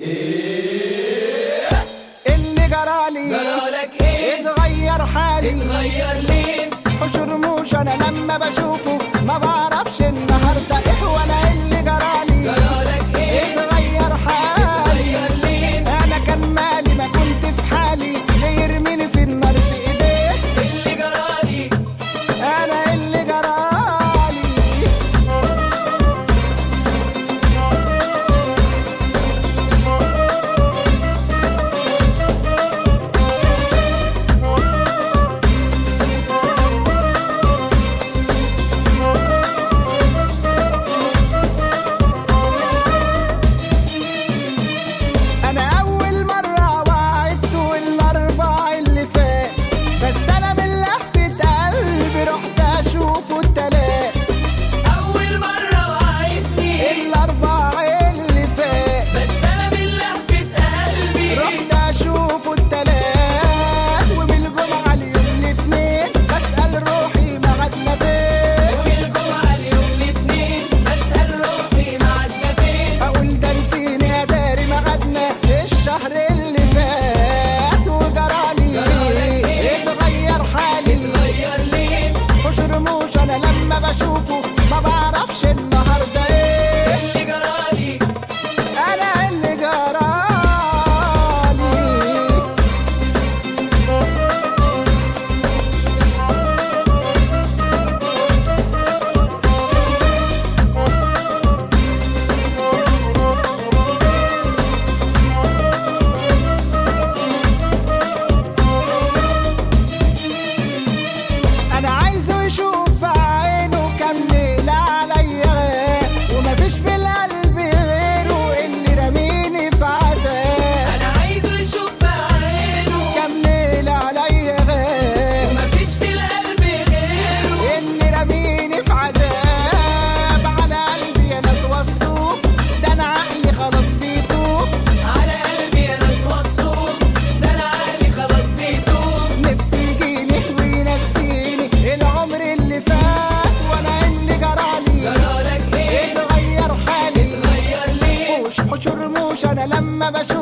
اللي جرالي جرالك ايه اتغير حالي اتغير ليه حشر موش انا لما بشوفه ما بعرفش النهارده ايه ولا اللي جرالي جرالك ايه اتغير حالي اتغير ليه انا كان مالي ما كنت في حالي ليه يرميني في النار بايديه اللي جرالي انا اللي جرالي انا اول مره وعدت والاربع اللي فات بس انا من لهفه قلبي رحت اشوفه التلات اول مرة وعدتني الاربع اللي فات بس انا من لهفة قلبي رحت اشوفه التلات وبالجمعه اليوم الاتنين بسال روحي ميعادنا فين والجمعة اليوم الاتنين بسأل روحي معدنا فين اقول ده نسيني يا داري ميعادنا الشهر اللي فات وجرالي جرالك إيه؟ اتغير حالي اتغير ليه حشر موش انا لما بشوفه ما بعرفش النهارده ايه اللي جرالي انا اللي جرالي انا عايزه يشوف بعينه كام ليله عليا غاب ومفيش في القلب غيره اللي رميني في عذاب انا عايزه يشوف بعينه كام ليله عليا غاب مفيش في القلب غيره اللي رميني في عذاب على قلبي يا ناس وصوه ده انا عقلي خلاص بيتوه على قلبي يا ناس وصوه ده انا عقلي خلاص بيتوه نفسي يجيني وينسيني العمر اللي فات وانا اللي جرالي جرالك ايه اتغير حالي اتغير ليه موش حشر موش انا لما بشوف